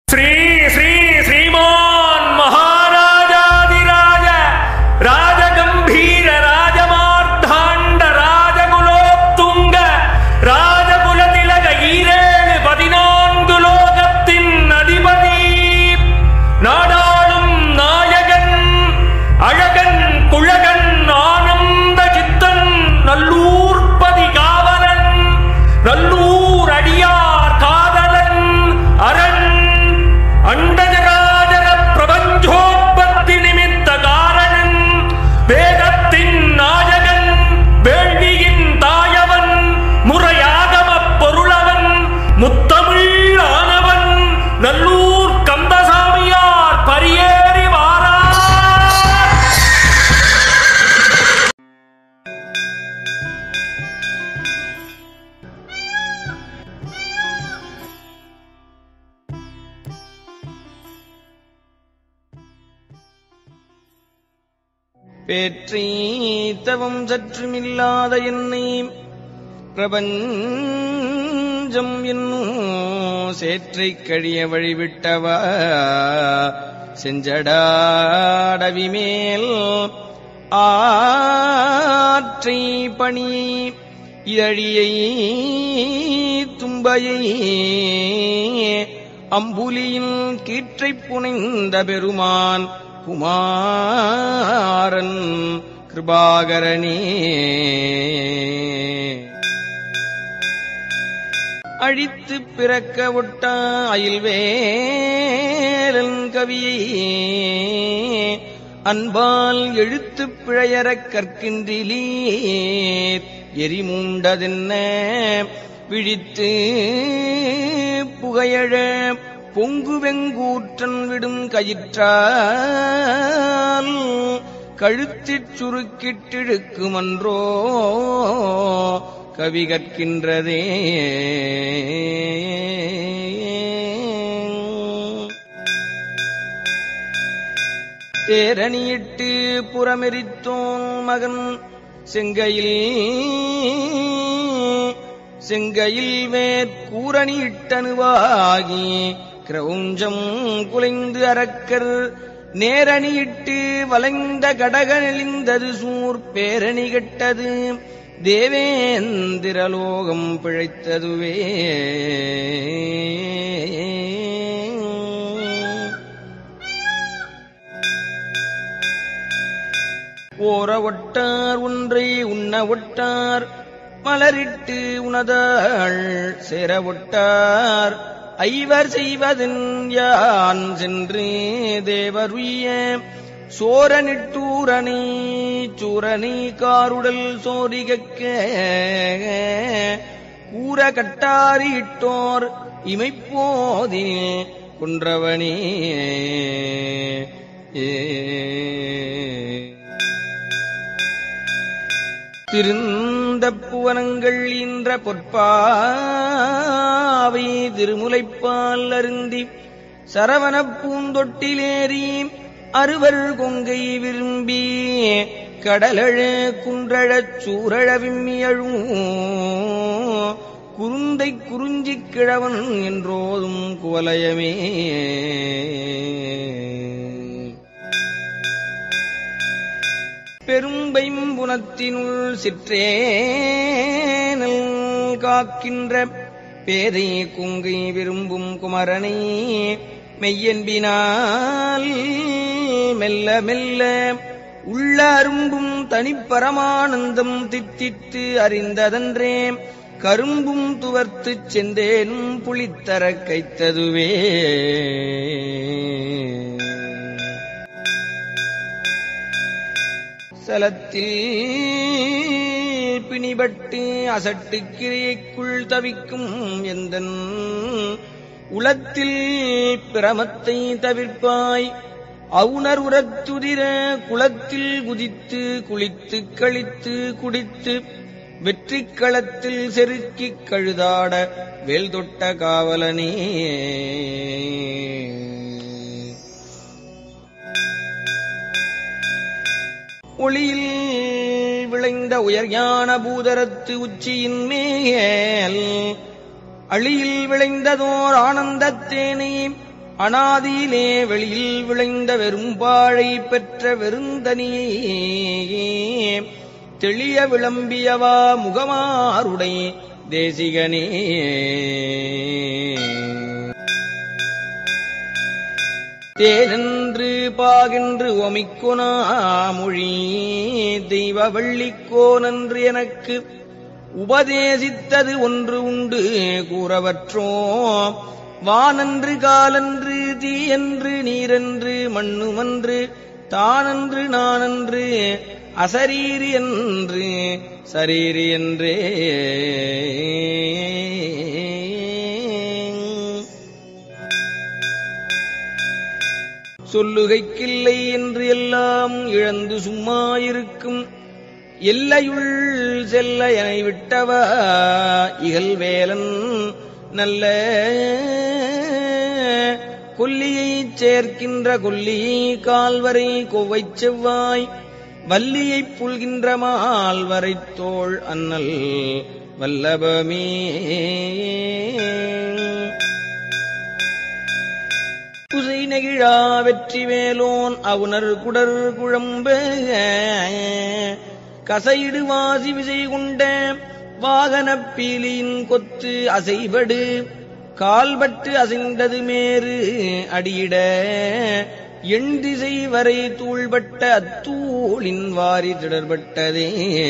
శ్రీ శ్రీ శ్రీమాన్ మహారాజాదిరాజ రాజగంభీర రాజమార్తాండ రాజகுలోత్తుంగ ராஜகுல திலக ஈரேழு பதினான்கு லோகத்தின் அதிபதி நாடாளும் நாயகன் அழகன் குழகன் ஆனந்த சித்தன் நல்லூர்பதி காவலன் நல்லூர் அடியார் காதலன் அரண் அண்டஜராஜர பிரபஞ்சோற்பத்தி நிமித்த காரணன் வேதத்தின் நாயகன் வேள்வியின் தாயவன் முறையாகமப் பொருளவன் முத்தமிழ் ஆனவன் நல்லூர் கந்தசாமியார் பரியேறி வாரா பேற்றி தவம் சற்றுமில்லாத என்னை பிரபஞ்சம் என்னும் சேற்றைக் கழிய வழிவிட்டவா செஞ்சடாடவி மேல் ஆற்றை பணி இதழியை தும்பையை அம்புலியின் கீற்றைப் புனைந்த பெருமான் குமாரன் கிருபாகரனே அழித்து பிறக்க ஒட்ட அயில்வேலன் கவியை அன்பால் எழுத்துப் பிழையறக் கற்கின்றிலீ எரிமூண்டதென்ன விழித்து புகையழ பொங்கு வெங்கூற்றன் விடும் கயிற்றால் கழுத்திற் சுருக்கிட்டிழுக்குமன்றோ கவி கற்கின்றதே தேரணியிட்டு புறமெரித்தோன் மகன் செங்கையில் செங்கையில் மேற்கூரணியிட்டனுவாகி கிரௌஞ்சம் குலைந்து அரக்கர் நேரணியிட்டு வளைந்த கடக நெளிந்தது சூர் பேரணி கெட்டது தேவேந்திரலோகம் பிழைத்ததுவே ஓர ஒட்டார் ஒன்றை உண்ண ஒட்டார் மலரிட்டு உணதாள் சேர ஒட்டார் ஐவர் செய்வதன் யான் சென்று தேவருய சோரனிட்டூரணி சூரணி காருடல் சோரிகக்க கூற கட்டாரிட்டோர் இமைப்போதில் குன்றவனே ஏ திருந்த புவனங்கள் ஈன்ற பொற்பாவை திருமுலைப்பால் அருந்தி சரவணப் பூந்தொட்டிலேறி அறுவர் கொங்கை விரும்பி கடலழ குன்றழச் சூரழ விம்மியழும் குருந்தை குறிஞ்சிக் கிழவன் என்றோதும் குவலயமே பெரும்பைம்புனத்தினுள் சிற்றேனல் காக்கின்ற பேதை குங்கை விரும்பும் குமரனை மெய்யன்பினால் மெல்ல மெல்ல உள்ள அரும்பும் தனிப்பரமானந்தம் தித்தித்து அறிந்ததன்றே கரும்பும் துவர்த்துச் செந்தேனும் புளித்தரக் கைத்ததுவே சலத்தில் பிணிபட்டு அசட்டுக் கிரியைக்குள் தவிக்கும் எந்தன் உளத்தில் பிரமத்தை தவிர்ப்பாய் அவுணர் உரத்துதிர குளத்தில் குதித்து குளித்து கழித்து குடித்து வெற்றிக் களத்தில் செருக்கிக் கழுதாட வேல் தொட்ட காவலனே ஒளியில் விளைந்த உயர் ஞான பூதரத்து உச்சியின் மேல் அழியில் விளைந்ததோர் ஆனந்தத்தேனை அனாதியிலே வெளியில் விளைந்த வெறும்பாழை பெற்ற வெறுந்தனியே தெளிய விளம்பியவா முகமாருடை தேசிகனே தேனென்று பாகென்று ஒமிக்கொனா மொழி தெய்வ வள்ளிக்கோனன்று எனக்கு உபதேசித்தது ஒன்று உண்டு கூறவற்றோ வானன்று காலன்று தீயன்று நீரென்று மண்ணுமன்று தானன்று நானன்று அசரீரி என்று சரீரி என்றே சொல்லுகைக்கில்லை என்று எல்லாம் இழந்து சும்மா இருக்கும் எல்லையுள் செல்ல என விட்டவா இகழ்வேலன் நல்ல கொல்லியைச் சேர்க்கின்ற கொல்லியை கால்வரை கொவ்வைச் செவ்வாய் வல்லியைப் புல்கின்ற மால்வரை தோள் அன்னல் வல்லபமே குசை நெகிழா வெற்றி வேலோன் அவுணர் குடர் குழம்ப கசையிடு வாசி விசை கொண்ட வாகனப் பீலியின் கொத்து அசைபடு கால்பட்டு அசைந்தது மேறு அடியிட எண் திசை வரை தூள்பட்ட அத்தூளின் வாரி திடர்பட்டதே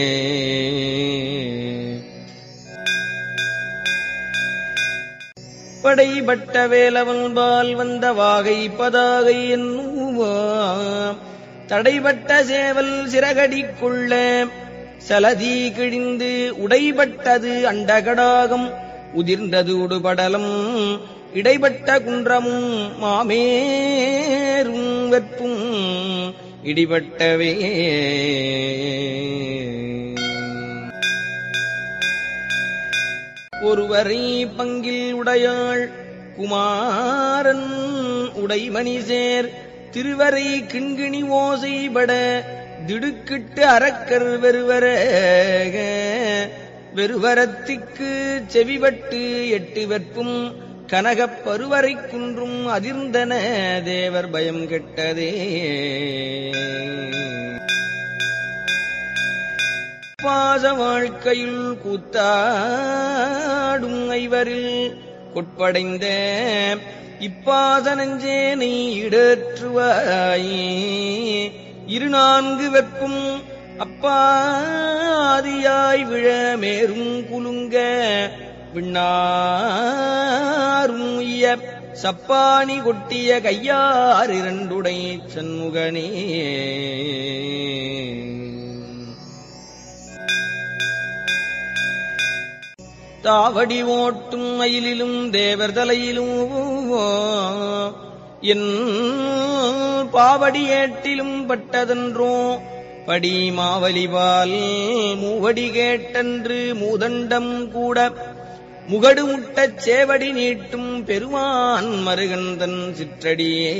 படைபட்ட வேலவன் பால் வந்த வாகை பதாகை என்னுவா தடைபட்ட சேவல் சிறகடி கொள்ள சலதி கிழிந்து உடைபட்டது அண்டகடாகம் உதிர்ந்தது உடுபடலம் இடைப்பட்ட குன்றமும் மாமேரும் வெப்பும் இடிபட்டவே ஒருவரை பங்கில் உடையாள் குமாரன் உடைமணி சேர் திருவரை கிண்கிணி ஓசைபட திடுக்கிட்டு அரக்கர் வெறுவர வெறுவரத்திக்கு செவிபட்டு எட்டு வெற்பும் கனகப் பருவரை குன்றும் அதிர்ந்தன தேவர் பயம் கெட்டதே பாச வாழ்க்கையில் கூத்தாடும் ஐவரில் கொட்படைந்த இப்பாச நெஞ்சேனை இடற்றுவாயே இரு நான்கு வெப்பும் அப்பாதியாய் விழ மேரும் குலுங்க விண்ணாரும் உய்ய சப்பாணி கொட்டிய கையார் இரண்டுடை சண்முகனே தாவடி ஓட்டும் மயிலிலும் தேவர் தலையிலும் என் பாவடி ஏட்டிலும் பட்டதன்றோ படி மாவலிபால் மூவடி கேட்டன்று மூதண்டம் கூட முகடு முட்டச் சேவடி நீட்டும் பெருமான் மருகந்தன் சிற்றடியே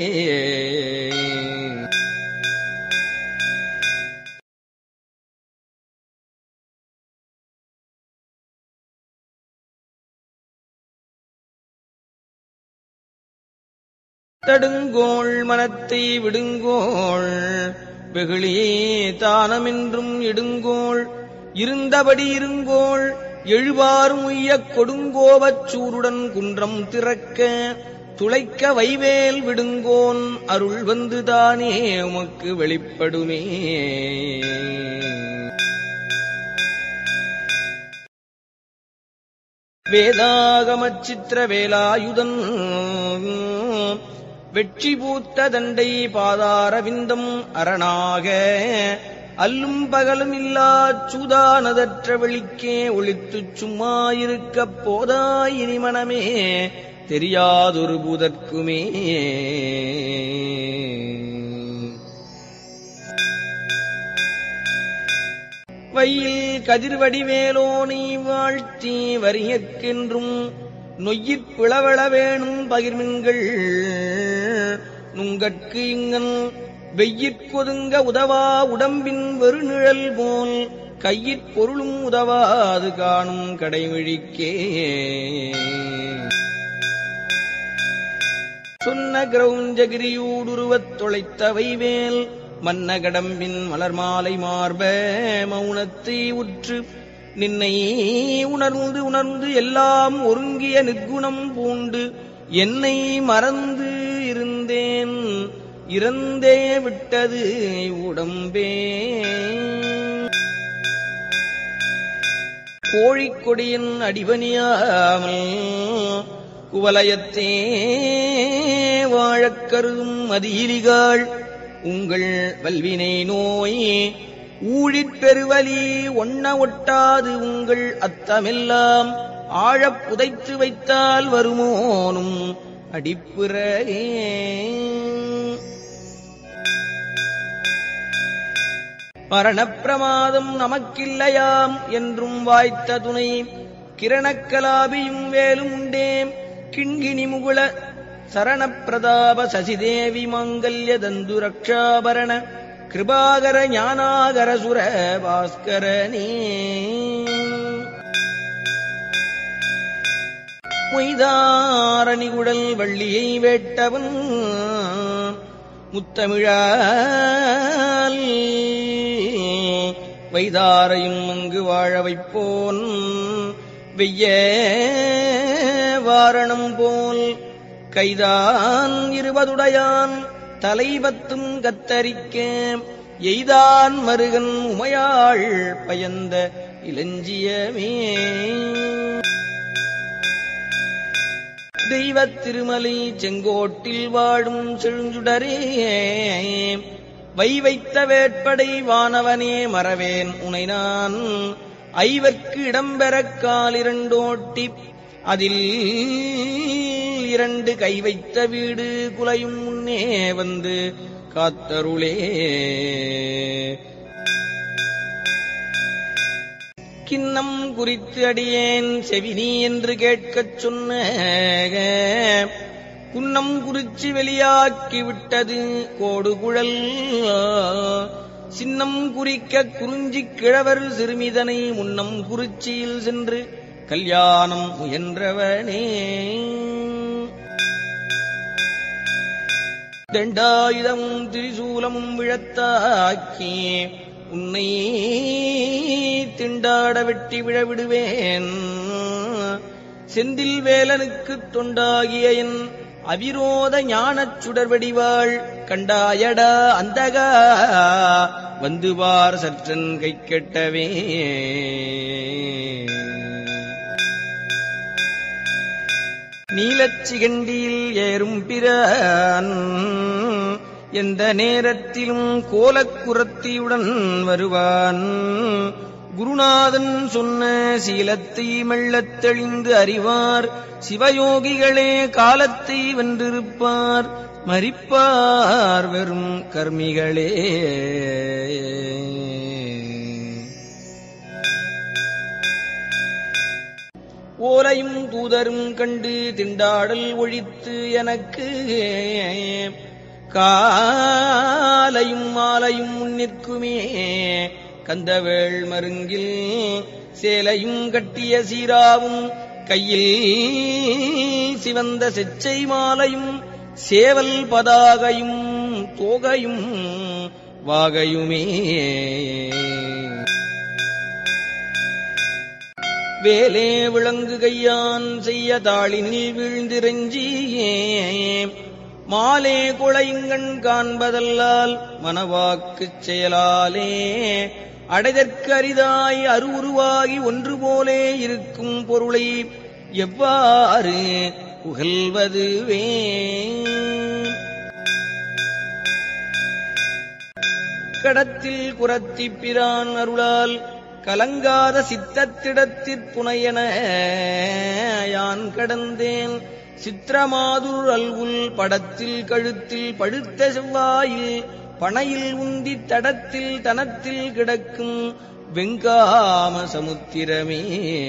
தடுங்கோள் மனத்தை விடுங்கோள் வெகுளியே தானமென்றும் இடுங்கோள் இருந்தபடி இருங்கோள் எழுவாரும் உய்யக் கொடுங்கோபச் சூருடன் குன்றம் திறக்க துளைக்க வைவேல் விடுங்கோன் அருள் வந்துதானே உமக்கு வெளிப்படுமே வேதாகமச் சித்திர வேலாயுதன் வெற்றி பூத்த தண்டை பாதாரவிந்தம் அரணாக அல்லும் பகலும் இல்லாச் சூதானதற்ற வெளிக்கே ஒளித்துச் சும்மா இருக்கப் போதாய் இனி மனமே தெரியாதொரு பூதற்குமே வையில் கதிர்வடிவேலோனை வாழ்த்தி வரியற்கென்றும் நொய்யிற் பிளவள வேணும் பகிர்மின்கள் நுங்கட்கு இங்கன் வெய்யிற் கொதுங்க உதவா உடம்பின் வெறுநிழல் போல் கையிற் பொருளும் உதவாது காணும் கடைவிழிக்கே சொன்ன கிரௌஞ்சகிரியூடுருவத் தொலைத்தவை வேல் மன்ன கடம்பின் மலர் மாலை மார்ப மௌனத்தை உற்று நின்னை உணர்ந்து உணர்ந்து எல்லாம் ஒருங்கிய நிற்குணம் பூண்டு என்னை மறந்து இருந்தேன் இறந்தே விட்டது உடம்பே கோழிக்கொடியின் அடிபணியாமல் குவலயத்தே வாழக் கருதும் மதியிலிகாள் உங்கள் வல்வினை நோய் ஊழிற் பெருவலி ஒண்ண ஒட்டாது உங்கள் அத்தமெல்லாம் ஆழப் புதைத்து வைத்தால் வருமோனும் அடிப்புறே மரணப்பிரமாதம் நமக்கில்லையாம் என்றும் வாய்த்த துணை கிரணக்கலாபியும் வேலும் உண்டேம் கிண்கிணி முகுள சரணப்பிரதாப சசிதேவி மங்கல்ய தந்து ரக்ஷாபரண கிருபாகர ஞானாகர சுர பாஸ்கரனே மொய்தாரணிகுடல் வள்ளியை வேட்டவன் முத்தமிழால் வைதாரையும் அங்கு வாழ வைப்போன் வெய்ய வாரணம் போல் கைதான் இருபதுடையான் தலைபத்தும் கத்தரிக்க எய்தான் மருகன் உமையாள் பயந்த இளஞ்சியமே தெய்வத் திருமலை செங்கோட்டில் வாழும் செழுஞ்சுடரே வை வைத்த வேட்படை வானவனே மறவேன் உனை நான் ஐவர்க்கு இடம்பெறக் காலிரண்டோட்டி அதில் இரண்டு கை வைத்த வீடு குலையும் முன்னே வந்து காத்தருளே கிண்ணம் குறித்து அடியேன் செவினி என்று கேட்கச் சொன்ன குன்னம் குறிச்சி வெளியாக்கி விட்டது கோடுகுழல் சின்னம் குறிக்க குறிஞ்சி கிழவர் சிறுமிதனை முன்னம் குறிச்சியில் சென்று கல்யாணம் முயன்றவனே தண்டாயுதமும் திரிசூலமும் விழத்தாக்கி உன்னை திண்டாட வெட்டி விழவிடுவேன் செந்தில் வேலனுக்குத் தொண்டாகிய என் அவிரோத ஞானச் சுடர்வடிவாள் கண்டாயடா அந்தகா வந்து பார் சற்றன் கை கெட்டவே நீலச்சிகண்டியில் ஏறும் பிரான் எந்த நேரத்திலும் கோலக்குரத்தியுடன் வருவான் குருநாதன் சொன்ன சீலத்தை மெல்லத் தெளிந்து அறிவார் சிவயோகிகளே காலத்தை வென்றிருப்பார் மறிப்பார் வெறும் கர்மிகளே ஓலையும் தூதரும் கண்டு திண்டாடல் ஒழித்து எனக்கு காலையும் மாலையும் முன்னிற்குமே கந்தவேள் மருங்கில் சேலையும் கட்டிய சீராவும் கையில் சிவந்த செச்சை மாலையும் சேவல் பதாகையும் தோகையும் வாகையுமே வேலே விளங்கு கையான் செய்ய தாளினில் வீழ்ந்திரஞ்சியே மாலே குளைங்கண் காண்பதல்லால் மனவாக்குச் செயலாலே அடைதற்கு அரிதாய் அருவுருவாகி ஒன்று போலே இருக்கும் பொருளை எவ்வாறு புகழ்வதுவே கடத்தில் குரத்திப் பிரான் அருளால் கலங்காத சித்தத்திடத்திற் புனையன யான் கடந்தேன் சித்திரமாதுர் அல்குல் படத்தில் கழுத்தில் பழுத்த செவ்வாயில் பனையில் உந்தி தடத்தில் தனத்தில் கிடக்கும் வெங்காம சமுத்திரமே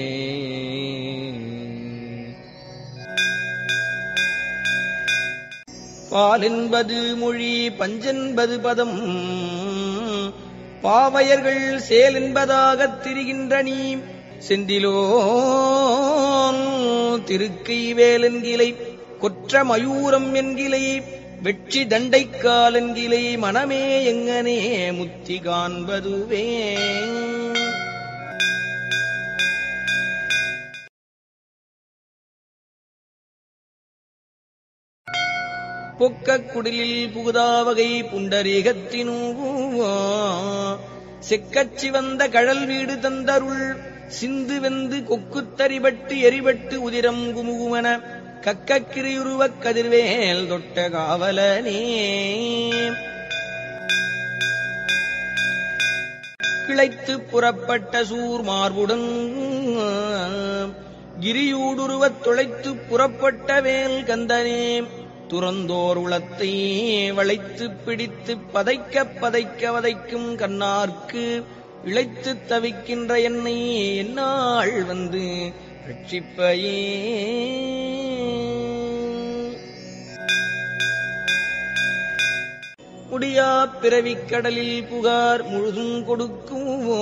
பாலென்பது மொழி பஞ்சென்பது பதம் பாவையர்கள் சேல் என்பதாகத் திரிகின்ற நீ செந்திலோ திருக்கை வேலன்கிளை கொற்ற மயூரம் என்கிலை வெற்றி தண்டைக்கால் என்கிலை மனமே எங்கனே முத்தி காண்பதுவே பொக்கக் குடிலில் புகுதாவகை புண்டரீகத்தினூ செக்கச் சிவந்த கழல் வீடு தந்தருள் சிந்து வெந்து கொக்குத் தரிபட்டு எரிபட்டு உதிரம் குமுகுமன கக்கக்கிரியுருவக் கதிர்வேல் தொட்ட காவலனே கிளைத்து புறப்பட்ட சூர் மார்புடன் கிரியூடுருவத் துளைத்துப் புறப்பட்ட வேல் கந்தனே துறந்தோர் உளத்தை வளைத்துப் பிடித்துப் பதைக்கப் பதைக்க வதைக்கும் கண்ணார்க்கு இழைத்துத் தவிக்கின்ற என்னை என்னாள் வந்து ரட்சிப்பையே முடியா பிறவிக் கடலில் புகார் முழுதும் கொடுக்குமோ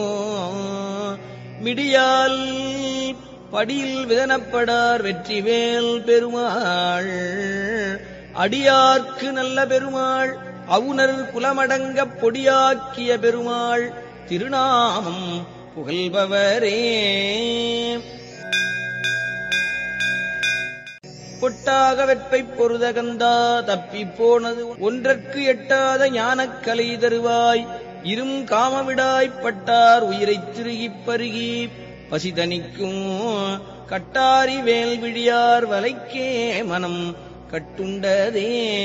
மிடியால் படியில் விதனப்படார் வெற்றிவேல் பெருமாள் அடியார்க்கு நல்ல பெருமாள் அவுணர் குலமடங்கப் பொடியாக்கிய பெருமாள் திருநாமம் புகழ்பவரே பொட்டாக வெற்பை பொருதகந்தா தப்பிப் போனது ஒன்றற்கு எட்டாத ஞானக் கலை தருவாய் இரும் காமவிடாய்ப் பட்டார் உயிரைத் திருகிப் பருகி பசிதனிக்கும் கட்டாரி வேல் விழியார் வலைக்கே மனம் கட்டுண்டதே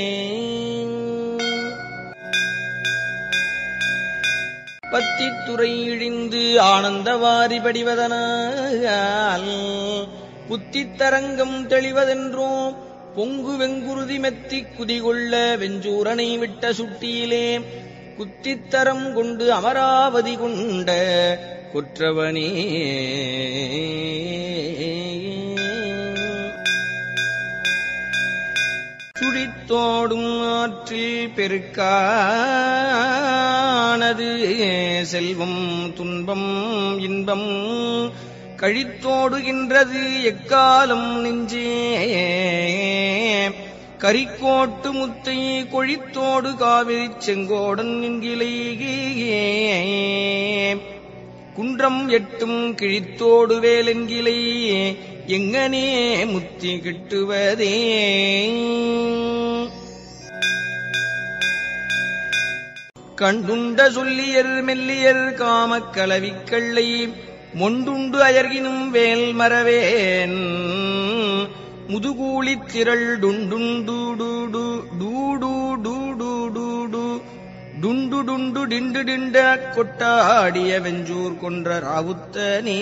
பத்தித்துறை இழிந்து ஆனந்தவாரி படிவதனால் புத்தித்தரங்கம் தெளிவதென்றோ பொங்கு வெங்குருதி மெத்தி குதிகொள்ள வெஞ்சூரனை விட்ட சுட்டியிலே குத்தித்தரம் கொண்டு அமராவதி கொண்ட கொற்றவனே சுழித்தோடும் ஆற்றில் பெருக்கானது செல்வம் துன்பம் இன்பம் கழித்தோடுகின்றது எக்காலம் நெஞ்சே கரிக்கோட்டு முத்தை கொழித்தோடு காவிரி செங்கோடன் என்கிலேயே குன்றம் எட்டும் கிழித்தோடு வேலென்கிலே எங்கனே முத்தி கிட்டுவதே கண்டுண்ட சொல்லியர் மெல்லியர் காமக் கலவிக்கள்ளை மொண்டுண்டு அயர்கினும் வேல் மறவேன் முதுகூலித் திரள் டுண்டுண்டு டூடு டூடு டூடு டூடு டுண்டு டுண்டு டிண்டு டிண்ட கொட்டாடிய வெஞ்சூர் கொன்ற ராவுத்தனே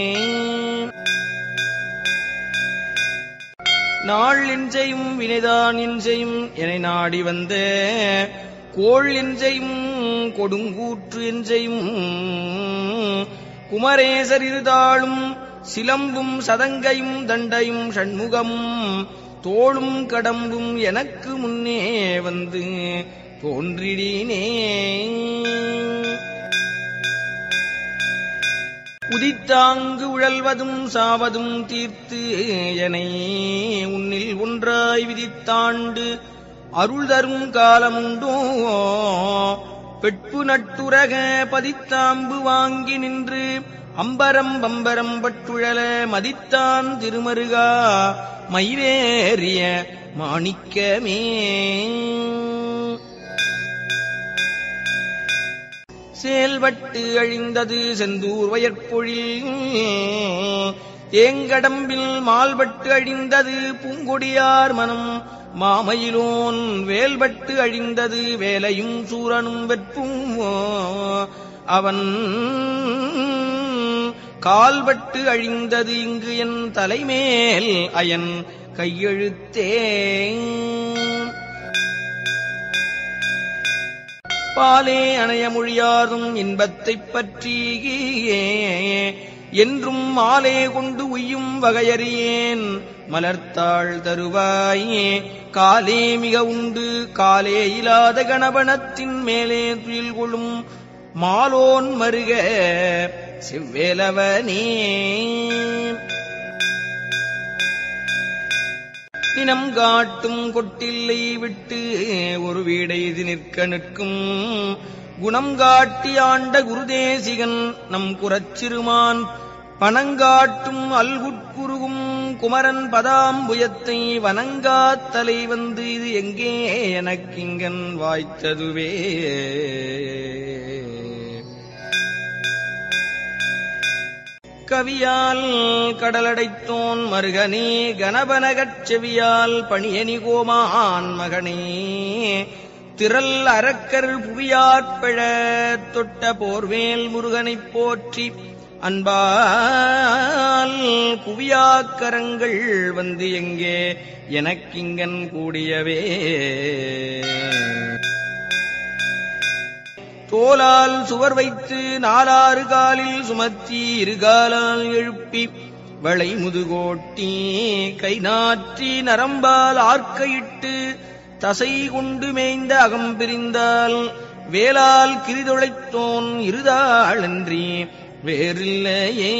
நாள் இன்சையும் வினைதான் இன்சையும் என நாடி வந்த கோள் இன்சையும் கொடுங்கூற்று இன்சையும் குமரேசர் இருதாளும் சிலம்பும் சதங்கையும் தண்டையும் ஷண்முகமும் தோளும் கடம்பும் எனக்கு முன்னே வந்து தோன்றிடினே உதித்தாங்கு உழல்வதும் சாவதும் தீர்த்து எனை உன்னில் ஒன்றாய் விதித்தாண்டு அருள் தரும் காலமுண்டோ பெட்பு நட்டுரக பதித்தாம்பு வாங்கி நின்று அம்பரம் பம்பரம் பட்டுழல மதித்தான் திருமருகா மயிலேறிய மாணிக்கமே செயல்பட்டு அழிந்தது செந்தூர் வயற்பொழில் தேங்கடம்பில் மால்பட்டு அழிந்தது பூங்கொடியார் மனம் மாமயிலோன் வேல்பட்டு அழிந்தது வேலையும் சூரனும் வெற்பும் அவன் கால்பட்டு அழிந்தது இங்கு என் தலைமேல் அயன் கையெழுத்தே பாலே அணைய மொழியாரும் இன்பத்தைப் பற்றியே என்றும் மாலே கொண்டு உய்யும் வகையறியேன் மலர்த்தாள் தருவாயே காலே மிக உண்டு காலே இல்லாத கணபனத்தின் மேலே துயில் கொள்ளும் மாலோன் மருக செவ்வேலவனே நினம் காட்டும் கொட்டில்லை விட்டு ஒரு வீடைது நிற்க நிற்கும் குணம் காட்டி ஆண்ட குருதேசிகன் நம் குரச்சிறுமான் பணங்காட்டும் அல்குட்குருகும் குமரன் பதாம்புயத்தை வனங்காத்தலை வந்து இது எங்கே எனக்கிங்கன் வாய்த்ததுவே கவியால் கடலடைத்தோன் மருகனே கணபனகச் செவியால் பணியனி கோமான் மகனே திரள் அரக்கர் புவியாற்பழ தொட்ட போர்வேல் முருகனைப் போற்றி அன்பால் புவியாக்கரங்கள் வந்து எங்கே எனக்கிங்கன் கூடியவே தோலால் சுவர் வைத்து நாலாறு காலில் சுமத்தி இருகாலால் எழுப்பி வளை முதுகோட்டி கை நாற்றி நரம்பால் ஆர்க்கையிட்டு தசை கொண்டு மேய்ந்த அகம் பிரிந்தால் வேலால் கிரிதொழைத்தோன் இருதாளன்றி வேறில்லையே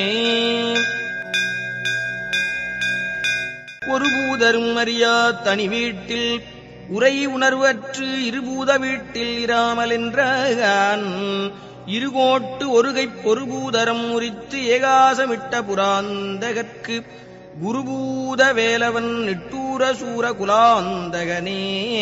ஒரு பூதரும் அறியா தனி வீட்டில் உரை உணர்வற்று இருபூத வீட்டில் இராமல் என்றான் இருகோட்டு ஒருகைப் பொறுபூதரம் உரித்து ஏகாசமிட்ட புராந்தகற்கு குருபூத வேலவன் நிட்டூர சூர குலாந்தகனே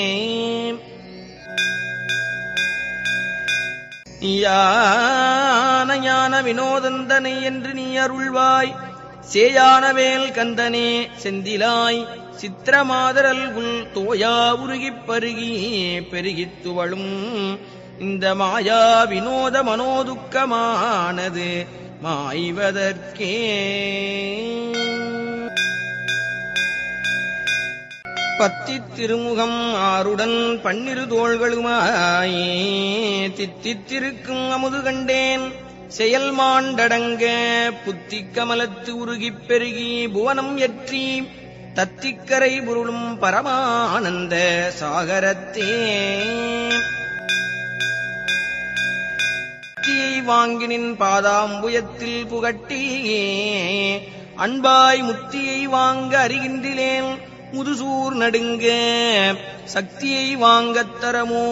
யான ஞான வினோதந்தனை என்று நீ அருள்வாய் சேயானவேல் கந்தனே செந்திலாய் சித்திரமாதரல் உள் தோயா உருகிப் பருகி பெருகித் துவளும் இந்த மாயா வினோத மனோதுக்கமானது மாய்வதற்கே பத்தித் திருமுகம் ஆருடன் பன்னிரு தோள்களுமாயே தித்தித்திருக்கும் அமுது கண்டேன் செயல் மாண்டடங்க புத்திக் கமலத்து உருகிப் பெருகி புவனம் எற்றி தத்திக்கரை புருளும் பரமானந்த சாகரத்தே முத்தியை வாங்கினின் பாதாம்புயத்தில் புகட்டி அன்பாய் முத்தியை வாங்க அறிகின்றிலேன் முதுசூர் நடுங்க சக்தியை வாங்கத் தரமோ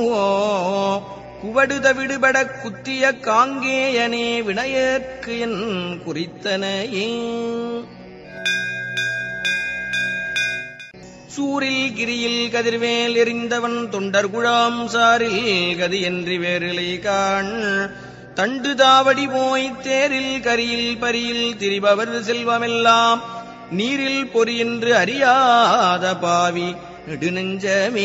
குவடுத விடுபட குத்திய காங்கேயனே வினையற்கு என் குறித்தனையே சூரில் கிரியில் கதிர்வேல் எறிந்தவன் தொண்டர் குழாம் சாரில் கதியன்றி வேறிலை காண் தண்டு தாவடி போய் தேரில் கரியில் பரியில் திரிபவர் செல்வமெல்லாம் நீரில் பொறியென்று அறியாத பாவி நெடுநெஞ்சமே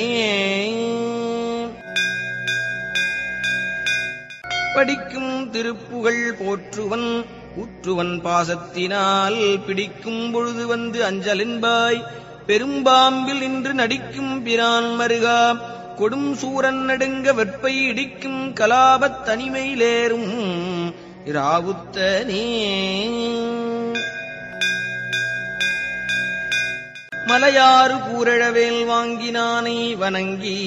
படிக்கும் திருப்புகழ் போற்றுவன் ஊற்றுவன் பாசத்தினால் பிடிக்கும் பொழுது வந்து அஞ்சலென்பாய் பெரும்பாம்பில் நின்று நடிக்கும் பிரான் மருகா கொடும் சூரன் நடுங்க வெப்பை இடிக்கும் கலாபத் தனிமையிலேறும் இராவுத்தனே மலையாறு கூரழவேல் வாங்கினானை வணங்கி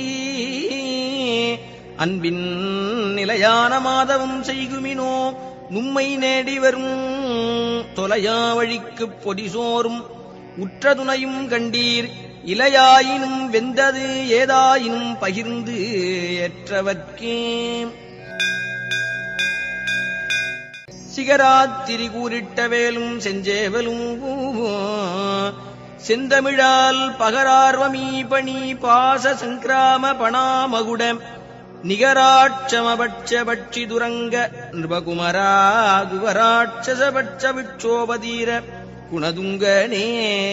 அன்பின் நிலையான மாதவம் செய்குமினோ நும்மை நேடி வரும் தொலையா வழிக்குப் பொடிசோறும் உற்ற துணையும் கண்டீர் இலையாயினும் வெந்தது ஏதாயினும் பகிர்ந்து ஏற்றவர்க்கே சிகராத்திரி கூறிட்ட வேலும் செஞ்சேவலும் செந்தமிழால் பகரார்வமீ பணி பாச சங்கிராம பணாமகுட நிகராட்சமபட்ச பட்சி துரங்க நிருபகுமரா குகராட்சசபட்ச விட்சோபதீர குணதுங்கனே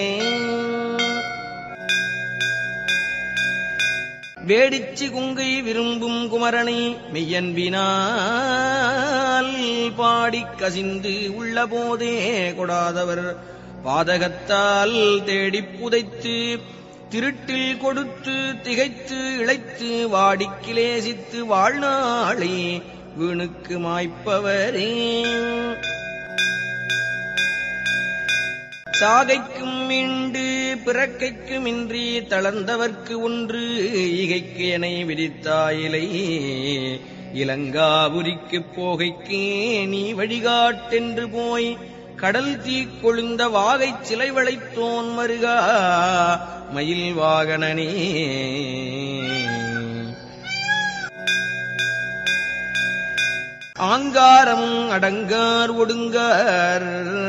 வேடிச்சி குங்கை விரும்பும் குமரனை மெய்யன்பினால் பாடிக் கசிந்து உள்ள போதே கொடாதவர் பாதகத்தால் தேடிப் புதைத்து திருட்டில் கொடுத்து திகைத்து இழைத்து வாடிக் கிலேசித்து வாழ்நாளை வீணுக்கு மாய்ப்பவரே சாகைக்கும் மீண்டு பிறக்கைக்கும் இன்றி தளர்ந்தவர்க்கு ஒன்று ஈகைக்கு எனை விதித்தாயிலை இலங்காபுரிக்குப் போகைக்கே நீ வழிகாட்டென்று போய் கடல் தீ கொழுந்த வாகைச் சிலை வளைத்தோன் மருகா மயில் வாகனனே ஆங்காரம் அடங்கார் ஒடுங்கார்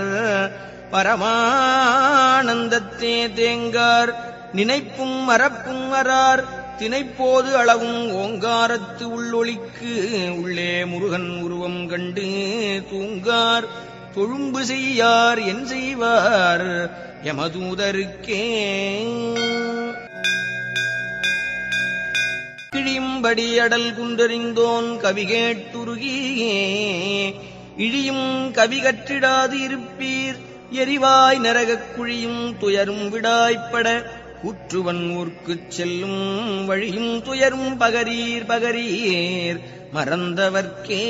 பரமானந்தத்தே தேங்கார் நினைப்பும் மறப்பும் அறார் தினைப்போது அளவும் ஓங்காரத்து உள்ளொளிக்கு உள்ளே முருகன் உருவம் கண்டு தூங்கார் தொழும்பு செய்யார் என் செய்வார் யமதூதருக்கே கிழியும்படி அடல் குன்றறிந்தோன் கவி கேட்டுருகியே இழியும் கவி கற்றிடாது இருப்பீர் எரிவாய் நரகக் குழியும் துயரும் விடாய்ப்பட கூற்றுவன் ஊர்க்குச் செல்லும் வழியும் துயரும் பகரீர் பகரீர் மறந்தவர்க்கே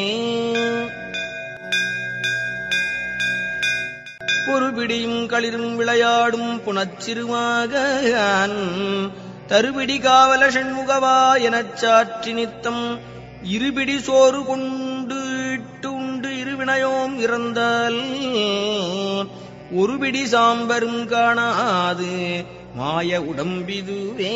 பொறுபிடியும் களிரும் விளையாடும் புனச்சிறுமாகன் தருபிடி காவல ஷண்முகவா எனச் சாற்றி நித்தம் இருபிடி சோறு கொண்டு இட்டு உண்டு இருவினையோம் இறந்தால் ஒருபிடி சாம்பரும் காணாது மாய உடம்பிதுவே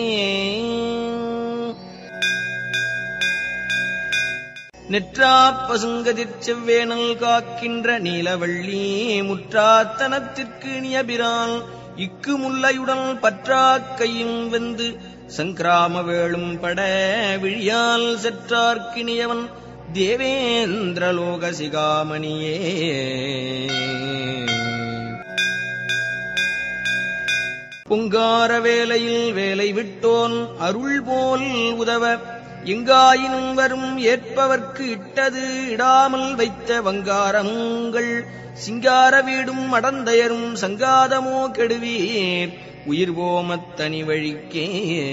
நெற்றாப் பசுங்கதிர் செவ்வேனல் காக்கின்ற நீலவள்ளி முற்றாத்தனத்திற்கு நியபிரான் இக்கு முல்லையுடன் பற்றாக் கையும் வெந்து சங்கிராம வேளும் பட விழியால் செற்றார்க்கினியவன் தேவேந்திரலோக சிகாமணியே பொங்கார வேலையில் வேலை விட்டோன் அருள் போல் உதவ எங்காயினும் வரும் ஏற்பவர்க்கு இட்டது இடாமல் வைத்த வங்காரங்கள் சிங்கார வீடும் அடந்தயரும் சங்காதமோ கெடுவீர் உயிர் போமத்தனி வழிக்கே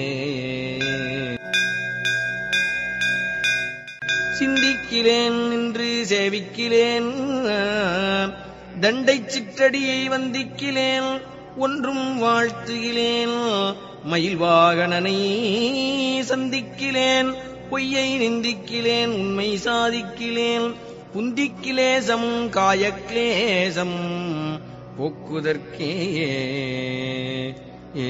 சிந்திக்கிலேன் நின்று சேவிக்கிலேன் தண்டைச் சிற்றடியை வந்திக்கிலேன் ஒன்றும் வாழ்த்துகிலேன் மயில் வாகனனை சந்திக்கிலேன் பொய்யை நிந்திக்கிலேன் உண்மை சாதிக்கிலேன் புந்திக்கிலேசம் காயக்லேசம் போக்குதற்கே ஏ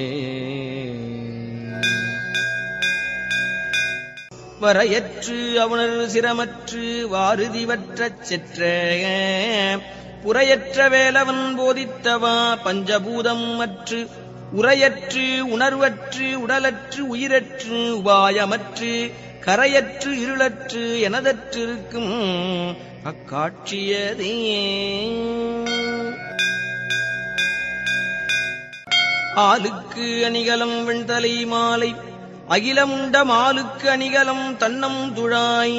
வரையற்று அவனர் சிரமற்று வாருதிவற்றச் செற்ற புறையற்ற வேலவன் போதித்தவா பஞ்சபூதம் அற்று உரையற்று உணர்வற்று உடலற்று உயிரற்று உபாயமற்று கரையற்று இருளற்று எனதற்றிருக்கும் அக்காட்சியதே ஆளுக்கு அணிகலம் வெண்தலை மாலை அகிலமுண்ட மாலுக்கு அணிகலம் தன்னம் துழாய்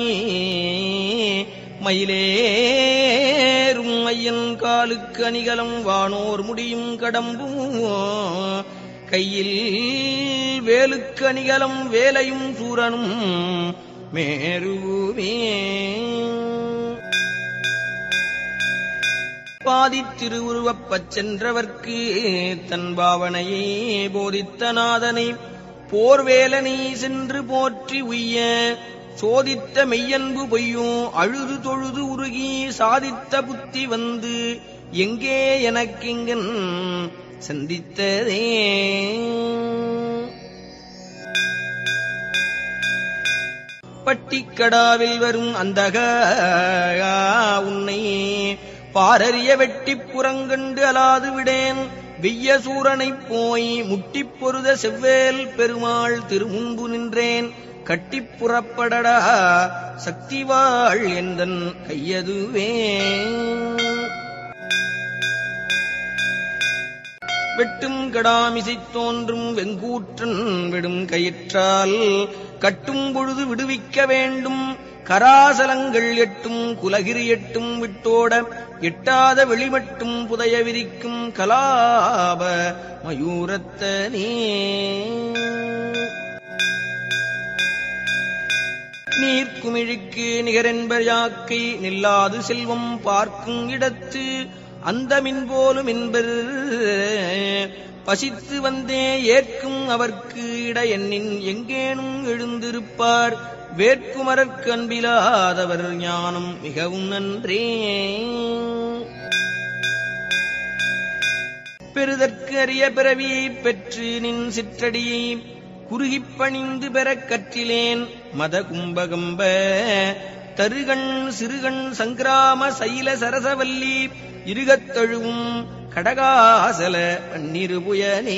மயிலேறும் ஐயன் காலுக்கு அணிகலம் வானோர் முடியும் கடம்பும் கையில் வேலுக்கு அணிகலம் வேலையும் சூரனும் மேருவே பாதித்திருவுருவப்பச் சென்றவர்க்கு தன் பாவனையே போதித்த நாதனை போர்வேலனை சென்று போற்றி உய்ய சோதித்த மெய்யன்பு பொய்யோ அழுது தொழுது உருகி சாதித்த புத்தி வந்து எங்கே எனக்கிங்கன் சந்தித்ததே பட்டிக்கடாவில் வரும் அந்தக உன்னை பாரறிய வெட்டிப் புறங்கண்டு அலாது விடேன் வெய்ய சூரனைப் போய் முட்டிப் பொருத செவ்வேல் பெருமாள் திருமுன்பு நின்றேன் கட்டிப் புறப்படடா சக்திவாள் எந்தன் கையதுவே வெட்டும் கடாமிசை தோன்றும் வெங்கூற்றன் விடும் கயிற்றால் கட்டும் பொழுது விடுவிக்க வேண்டும் கராசலங்கள் எட்டும் குலகிரி எட்டும் விட்டோட எட்டாத வெளிமட்டும் புதைய விரிக்கும் கலாப மயூரத்தனே நீர்க்குமிழிக்கு நிகரென்பர் யாக்கை நில்லாது செல்வம் பார்க்கும் இடத்து அந்த மின்போலும் என்பர் பசித்து வந்தே ஏற்கும் அவர்க்கு இட எண்ணின் எங்கேனும் எழுந்திருப்பார் வேட்குமரற்கு அன்பிலாதவர் ஞானம் மிகவும் நன்றே பெறுதற்கு அரிய பிறவியைப் பெற்று நின் சிற்றடியை குறுகிப் பணிந்து பெறக் கற்றிலேன் மத கும்பகம்ப தருகண் சிறுகண் சங்கிராம சைல சரசவல்லி இருகத் தழுவும் கடகாசல பன்னிருபுயனே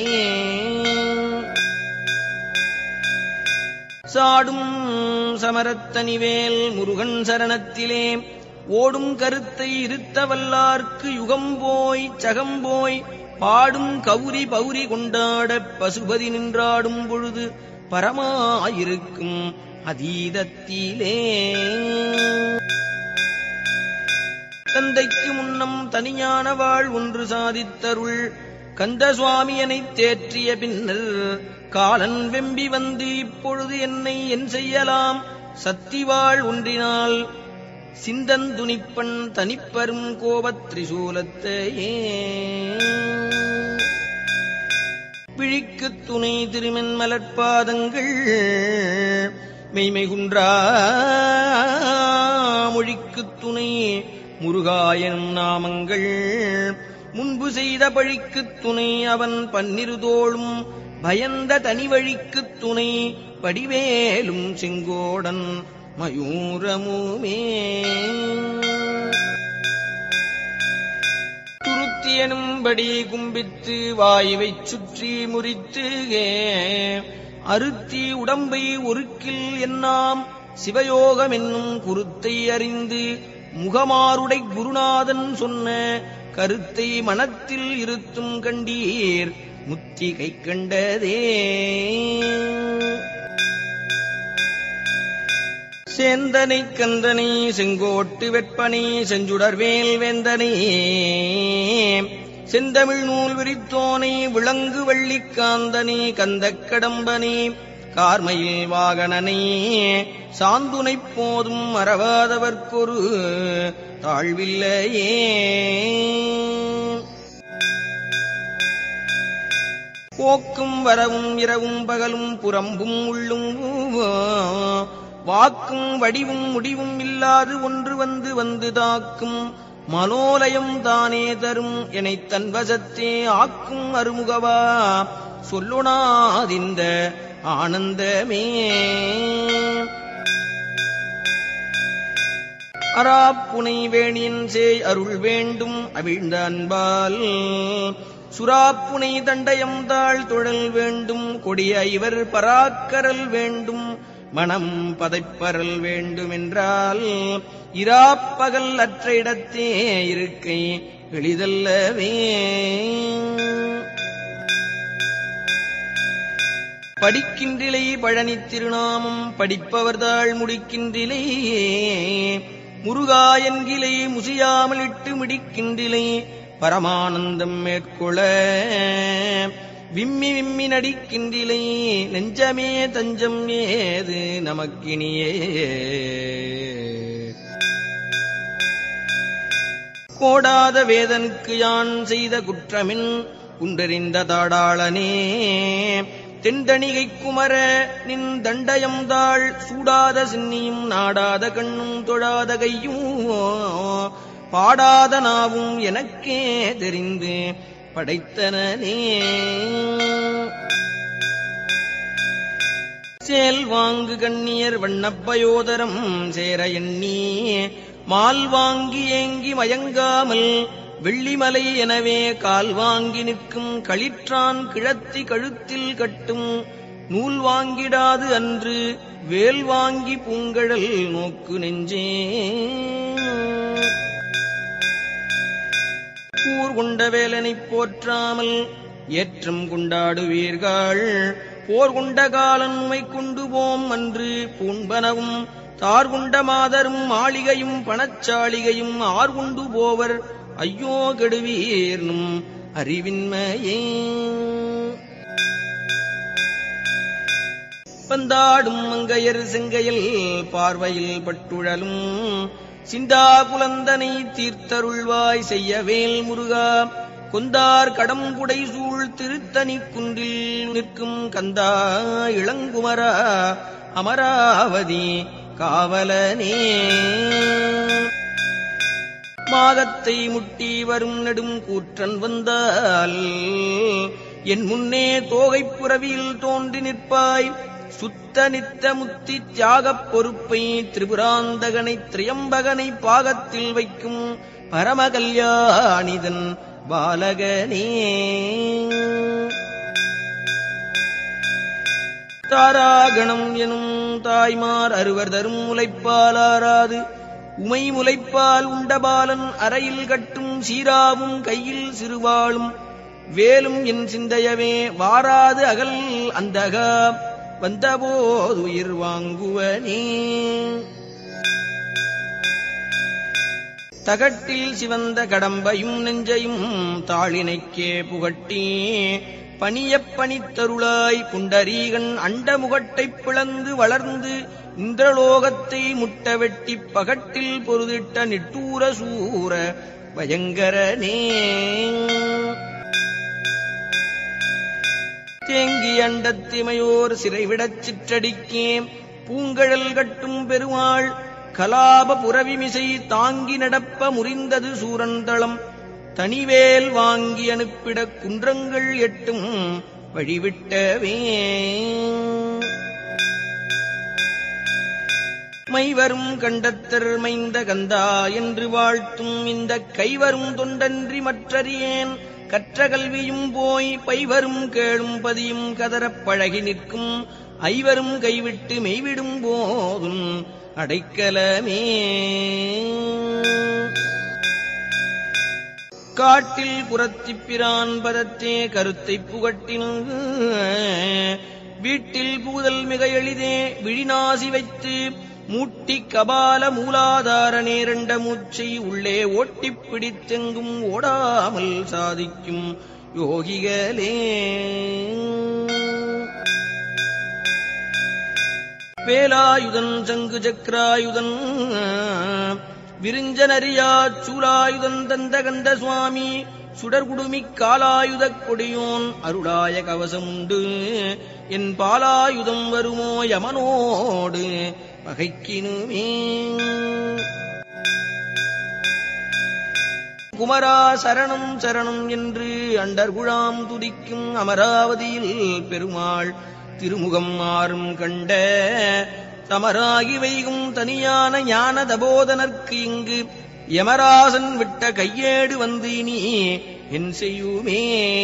சாடும் சமரத்தனிவேல் முருகன் சரணத்திலே ஓடும் கருத்தை இருத்தவல்லார்க்கு யுகம் போய் சகம் போய் பாடும் கௌரி பௌரி கொண்டாடப் பசுபதி நின்றாடும் பொழுது பரமாயிருக்கும் அதீதத்திலே தந்தைக்கு முன்னம் தனியான வாழ் ஒன்று சாதித்தருள் கந்த சுவாமியனைத் தேற்றிய பின்னர் காலன் வெம்பி வந்து இப்பொழுது என்னை என் செய்யலாம் சத்திவாள் ஒன்றினால் சிந்தந்துணிப்பன் தனிப்பெரும் கோபத் திரிசூலத்தையே பிழிக்குத் துணை திருமென் மலர்பாதங்கள் மெய்மை குன்றா மொழிக்குத் துணை முருகாயனும் நாமங்கள் முன்பு செய்த பழிக்குத் துணை அவன் பன்னிருதோளும் பயந்த தனிவழிக்குத் துணை படிவேலும் செங்கோடன் மயூரமுமே துருத்தியனும்படி கும்பித்து வாயுவைச் சுற்றி முறித்து அருத்தி உடம்பை ஒருக்கில் என்னாம் சிவயோகம் என்னும் குருத்தை அறிந்து முகமாருடை குருநாதன் சொன்ன கருத்தை மனத்தில் இருத்தும் கண்டீர் முத்தி கை கண்டதே சேந்தனை கந்தனை செங்கோட்டு வெப்பனை செஞ்சுடர்வேல் வேந்தனை செந்தமிழ் நூல் விரித்தோனை விளங்கு வள்ளிக்காந்தனே கந்தக் கடம்பனே கார்மயில் வாகனனே சாந்துனைப் போதும் மறவாதவர்க்கொரு தாழ்வில்லையே போக்கும் வரவும் இரவும் பகலும் புறம்பும் உள்ளும் வாக்கும் வடிவும் முடிவும் இல்லாது ஒன்று வந்து வந்து தாக்கும் மனோலயம் தானே தரும் எனைத் தன் வசத்தே ஆக்கும் அருமுகவா சொல்லுனாதிந்த ஆனந்தமே அராப்புனை வேணியன் சேய் அருள் வேண்டும் அவிழ்ந்த அன்பால் சுராப்புனை தண்டயம் தாழ் தொழல் வேண்டும் கொடிய இவர் பராக்கரல் வேண்டும் மனம் பதைப்பரல் வேண்டுமென்றால் இராப்பகல் அற்ற இடத்தே இருக்கை எளிதல்லவே படிக்கின்றிலை பழனித் திருநாமம் படிப்பவர்தாள் முடிக்கின்றிலை முருகா என்கிலை முசியாமல் இட்டு மிடிக்கின்றிலை பரமானந்தம் மேற்கொள்ள விம்மி விம்மி நடிக்கின்றிலை நெஞ்சமே தஞ்சம் ஏது நமக்கினியே கோடாத வேதனுக்கு யான் செய்த குற்றமின் குன்றறிந்த தாடாளனே தெண்டணிகை குமர நின் தண்டயம் தாள் சூடாத சின்னியும் நாடாத கண்ணும் தொழாத கையும் பாடாத நாவும் எனக்கே தெரிந்து படைத்தனனே சேல் வாங்கு கண்ணியர் வண்ணப்பயோதரம் சேர எண்ணி மால் வாங்கி ஏங்கி மயங்காமல் வெள்ளிமலை எனவே கால் வாங்கி நிற்கும் களிற்றான் கிழத்தி கழுத்தில் கட்டும் நூல் வாங்கிடாது அன்று வேல் வாங்கி பூங்கழல் நோக்கு நெஞ்சே கூர் கொண்ட வேலனைப் போற்றாமல் ஏற்றம் கொண்டாடுவீர்கள் போர் கொண்ட காலன் உமை கொண்டு போம் அன்று பூண்பனவும் தார் கொண்ட மாதரும் மாளிகையும் பணச்சாளிகையும் ஆர் கொண்டு போவர் ஐயோ கெடுவீர்னும் அறிவின்மையே பந்தாடும் மங்கையர் செங்கையில் பார்வையில் பட்டுழலும் சிந்தா குலந்தனை தீர்த்தருள்வாய் செய்யவேல் முருகா கொந்தார் கடம்புடை சூழ் திருத்தணி குன்றில் நிற்கும் கந்தா இளங்குமரா அமராவதி காவலனே மாகத்தை முட்டி வரும் நெடும் கூற்றன் வந்தால் என் முன்னே தோகைப் புறவியில் தோன்றி நிற்பாய் சுத்த நித்த முத்தி தியாகப் பொறுப்பை திரிபுராந்தகனை திரியம்பகனை பாகத்தில் வைக்கும் பரமகல்யாணிதன் பாலகனே தாராகணம் எனும் தாய்மார் அறுவர் தரும் முலைப்பாலாராது உமை முலைப்பால் உண்டபாலன் அறையில் கட்டும் சீராவும் கையில் சிறுவாளும் வேலும் என் சிந்தையவே வாராது அகல் அந்தகா வந்தபோது உயிர் வாங்குவனே தகட்டில் சிவந்த கடம்பையும் நெஞ்சையும் தாளினைக்கே புகட்டி பணியப் பணித்தருளாய் புண்டரீகன் அண்டமுகட்டைப் பிளந்து வளர்ந்து இந்திரலோகத்தை முட்ட வெட்டிப் பகட்டில் பொருதிட்ட நிட்டூர சூர பயங்கரனே தேங்கி அண்டத்திமையோர் சிறைவிடச் சிற்றடிக்கே பூங்கழல் கட்டும் பெருமாள் கலாப புறவிமிசை தாங்கி நடப்ப முறிந்தது சூரந்தளம் தனிவேல் வாங்கி அனுப்பிட குன்றங்கள் எட்டும் வழிவிட்டவே மைவரும் கண்டத்தர் மைந்த கந்தா என்று வாழ்த்தும் இந்த கைவரும் தொண்டன்றி மற்றறியேன் கற்ற கல்வியும் போய் பைவரும் கேளும் பதியும் கதறப் பழகி நிற்கும் ஐவரும் கைவிட்டு மெய்விடும் போதும் அடைக்கலமே காட்டில் புறத்திப் பிரான் பதத்தே கருத்தைப் புகட்டினு வீட்டில் புகுதல் மிக எளிதே விழிநாசி வைத்து மூட்டி கபால மூலாதார நேரண்ட மூச்சை உள்ளே ஓட்டிப் பிடித்தெங்கும் ஓடாமல் சாதிக்கும் யோகிகளே வேலாயுதன் சங்கு சக்கராயுதன் விரிஞ்சனரியா சூலாயுதன் தந்த கந்த சுவாமி சுடர்குடுமிக் காலாயுதக் கொடியோன் அருளாய கவசமுண்டு என் பாலாயுதம் வருமோ யமனோடு பகைக்கினுமே குமரா சரணம் சரணம் என்று அண்டர்குழாம் துதிக்கும் அமராவதியில் பெருமாள் திருமுகம் மாறும் கண்ட தமராகி வைகும் தனியான ஞான தபோதனர்க்கு இங்கு யமராசன் விட்ட கையேடு வந்து இனி என் செய்யுமே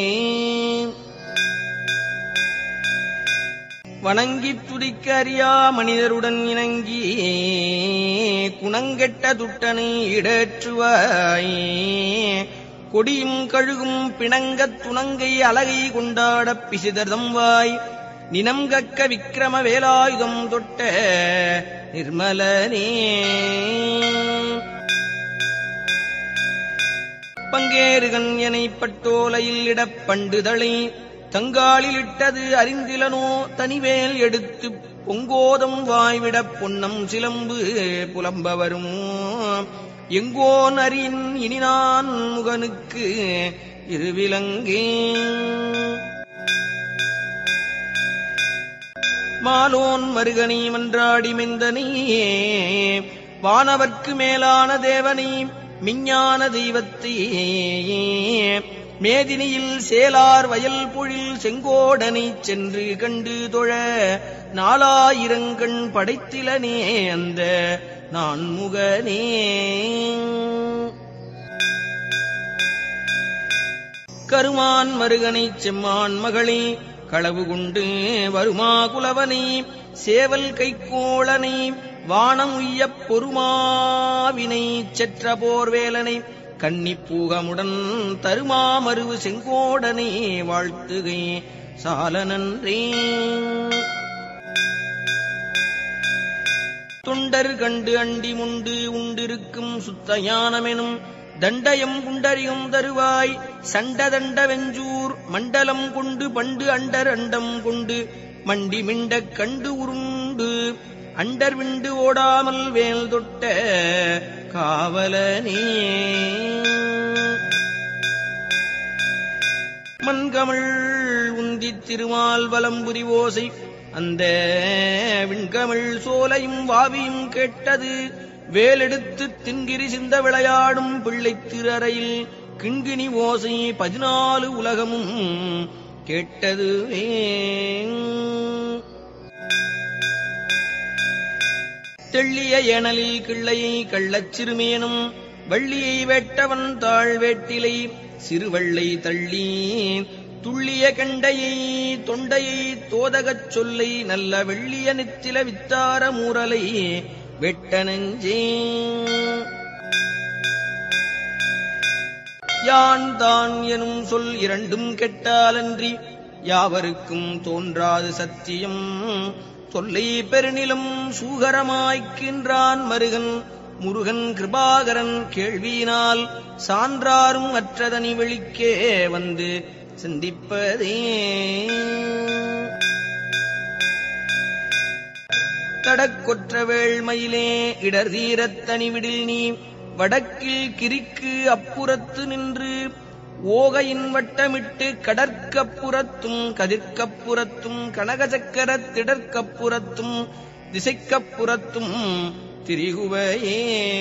வணங்கித் துதிக்க அறியா மனிதருடன் இணங்கி குணங்கெட்ட துட்டனை இடேற்றுவாய் கொடியும் கழுகும் பிணங்கத் துணங்கை அலகை கொண்டாடப் பிசிதர்தம் வாய் நினம் கக்க விக்கிரம வேலாயுதம் தொட்ட நிர்மலனே பங்கேறுகன் எனைப் பட்டோலையில் இடப் பண்டுதளை தங்காலில் இட்டது அறிந்திலனோ தனிவேல் எடுத்து பொங்கோதம் வாய்விடப் பொன்னம் சிலம்பு புலம்ப வரும் எங்கோன் அறியின் இனி நான் முகனுக்கு இருவிலங்கே மாலோன் மருகனி மன்றாடி மெந்தனியே வானவர்க்கு மேலான தேவனை மிஞ்ஞான தெய்வத்தை மேதினியில் சேலார் வயல் பொழில் செங்கோடனைச் சென்று கண்டு தொழ நாலாயிரங்கண் படைத்திலனே அந்த நான் முகனே கருமான் மருகனைச் செம்மான் மகளே களவு கொண்டு வருமா குலவனை சேவல் கைக்கோளனை வானம் உய்யப் பொறுமாவினை செற்ற போர்வேலனை கன்னிப்பூகமுடன் தருமாமருவு செங்கோடனை வாழ்த்துகை சால நன்றே தொண்டர் கண்டு அண்டி முண்டு உண்டிருக்கும் சுத்த ஞானமெனும் தண்டயம் குண்டரியும் தருவாய் சண்ட தண்ட வெஞ்சூர் மண்டலம் கொண்டு பண்டு அண்டர் அண்டம் கொண்டு மண்டி மிண்டக் கண்டு உருண்டு அண்டர் விண்டு ஓடாமல் வேல் தொட்ட காவலனே மண்கமிழ் உந்தித் திருமால் வலம்புரி ஓசை அந்த விண்கமிழ் சோலையும் வாவியும் கேட்டது வேலெடுத்து தின்கிரி சிந்த விளையாடும் பிள்ளைத் திரறையில் கிண்கிணி ஓசை பதினாலு உலகமும் கேட்டதுவே தெள்ளிய ஏனலில் கிள்ளையை கள்ளச் சிறுமேனும் வள்ளியை வெட்டவன் தாழ் வேட்டிலை சிறுவள்ளை தள்ளி துள்ளிய கண்டையை தொண்டையை தோதகச் சொல்லை நல்ல வெள்ளிய நித்தில வித்தார மூரலை வெட்ட நெஞ்சே யான் தான் எனும் சொல் இரண்டும் கெட்டாலன்றி யாவருக்கும் தோன்றாது சத்தியம் தொல்லை பெருநிலம் சூகரமாய்க்கின்றான் மருகன் முருகன் கிருபாகரன் கேள்வியினால் சான்றாரும் அற்றதனி வெளிக்கே வந்து சிந்திப்பதே தடக்கொற்ற வேள்மையிலே இடர் தீரத் தனிவிடில் நீ வடக்கில் கிரிக்கு அப்புறத்து நின்று ஓகையின் வட்டமிட்டு கடற்கப்புறத்தும் கதிர்க்கப்புறத்தும் கனகசக்கரத் திடற்கப்புறத்தும் திசைக்கப்புறத்தும் திரிகுவையே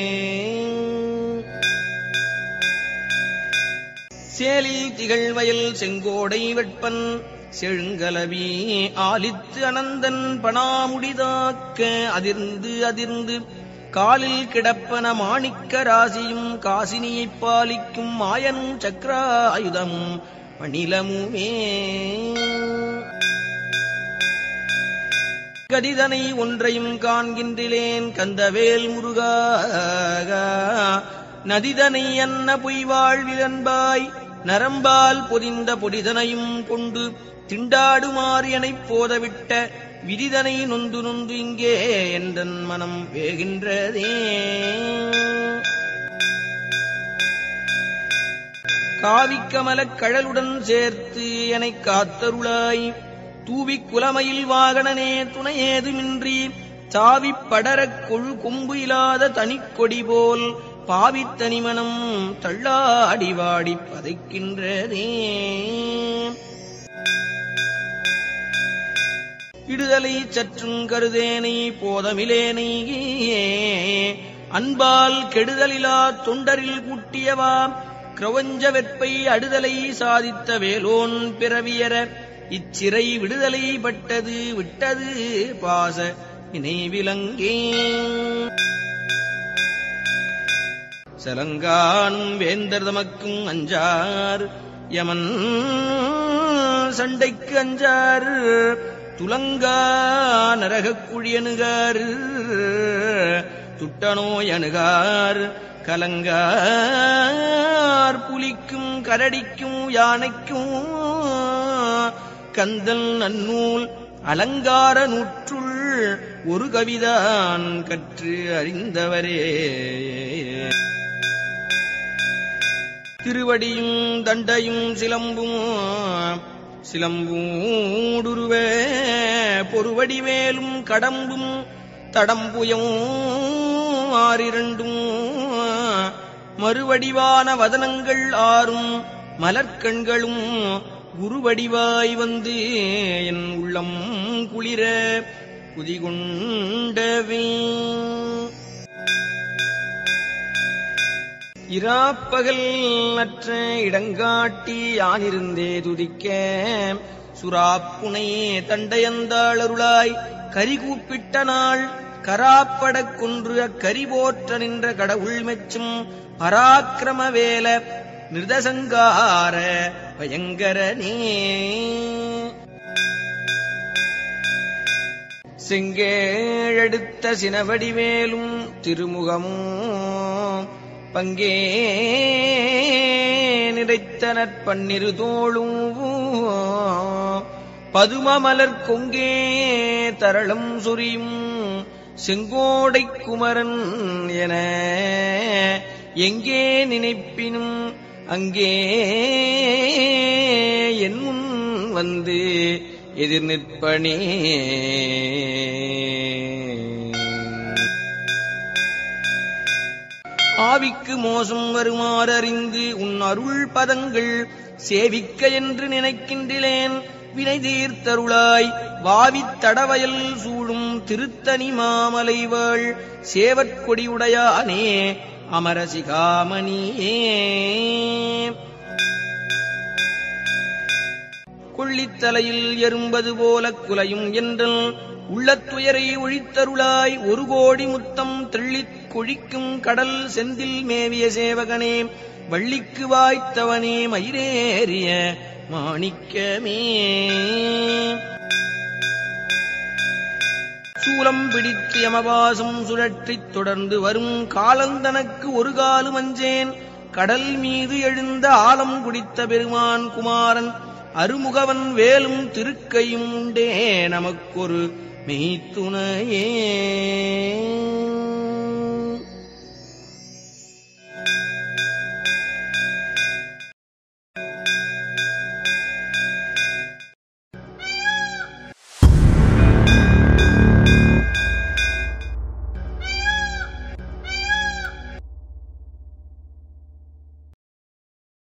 சேலில் திகழ்வயல் செங்கோடை வெட்பன் செழுங்கலவி ஆலித்து அனந்தன் பணாமுடிதாக்க அதிர்ந்து அதிர்ந்து காலில் கிடப்பன மாணிக்க ராசியும் காசினியைப் பாலிக்கும் மாயனும் சக்கராயுதமும் மணிலமுமே கதிதனை ஒன்றையும் காண்கின்றிலேன் கந்தவேல் முருகா நதிதனை அன்ன பொய்வாழ்வில் அன்பாய் நரம்பால் பொதிந்த பொடிதனையும் கொண்டு திண்டாடுமாறு எனப் போதவிட்ட விதிதனை நொந்து நொந்து இங்கே என்றன் மனம் வேகின்றதே காவிக்கமலக் கழலுடன் சேர்த்து எனக் காத்தருளாய் தூவிக் குலமையில் வாகனனே துணையேதுமின்றி சாவிப் படரக் கொழு கொம்பு இல்லாத தனிக்கொடி போல் பாவித் தனிமனம் தள்ளாடி வாடிப் பதைக்கின்றதே இடுதலை சற்றும் கருதேனை போதமிலேனை அன்பால் கெடுதலிலா தொண்டரில் கூட்டியவா கிரவஞ்ச வெற்பை அடுதலை சாதித்த வேலோன் பிறவியர இச்சிறை விடுதலை பட்டது விட்டது பாச நினைவிலங்கே சலங்கானும் வேந்தர் தமக்கும் அஞ்சார் யமன் சண்டைக்கு அஞ்சார் துலங்கா நரகக் குழியணுகார் துட்டநோய் அணுகார் கலங்கார் புலிக்கும் கரடிக்கும் யானைக்கும் கந்தல் நன்னூல் அலங்கார நூற்றுள் ஒரு கவிதான் கற்று அறிந்தவரே திருவடியும் தண்டையும் சிலம்பும் சிலம்பூடுருவ பொறுவடிவேலும் கடம்பும் தடம்புயம் ஆறிரண்டும் மறுவடிவான வதனங்கள் ஆறும் மலர்க்கண்களும் குருவடிவாய் வந்து என் உள்ளம் குளிர குதிகொண்டவே இராப்பகல் அற்ற இடங்காட்டி யானிருந்தே துதிக்க சுறாப்புனை தண்டையந்தாளருளாய் கரி கூப்பிட்ட நாள் கராப்படக் கொன்று அக்கரி போற்ற நின்ற கடவுள் மெச்சும் பராக்கிரம வேல நிர்தசங்கார பயங்கரனே செங்கேழெடுத்த சினவடிவேலும் திருமுகமும் பங்கே நிறைத்த நற்பன்னிரு தோளும் பதுமமலர் கொங்கே தரளம் சொரியும் செங்கோடை குமரன் என எங்கே நினைப்பினும் அங்கே என் முன் வந்து எதிர் நிற்பனே ஆவிக்கு மோசம் வருமாறறிந்து உன் அருள் பதங்கள் சேவிக்க என்று நினைக்கின்றேன் வினை தீர்த்தருளாய் வாவித் தடவயல் சூழும் திருத்தணி மாமலைவாள் சேவற்கொடியுடையானே அமரசிகாமணியே கொள்ளித்தலையில் எறும்பது போலக் குலையும் என்றல் உள்ளத்துயரை ஒழித்தருளாய் ஒரு கோடி முத்தம் தெள்ளிக் கொழிக்கும் கடல் செந்தில் மேவிய சேவகனே வள்ளிக்கு வாய்த்தவனே மயிரேறிய மாணிக்கமே சூலம் பிடித்து யமபாசம் சுழற்றித் தொடர்ந்து வரும் காலந்தனக்கு ஒரு காலும் அஞ்சேன் கடல் மீது எழுந்த ஆலம் குடித்த பெருமான் குமாரன் அருமுகவன் வேலும் திருக்கையும் உண்டே நமக்கொரு மெய்த்துணையே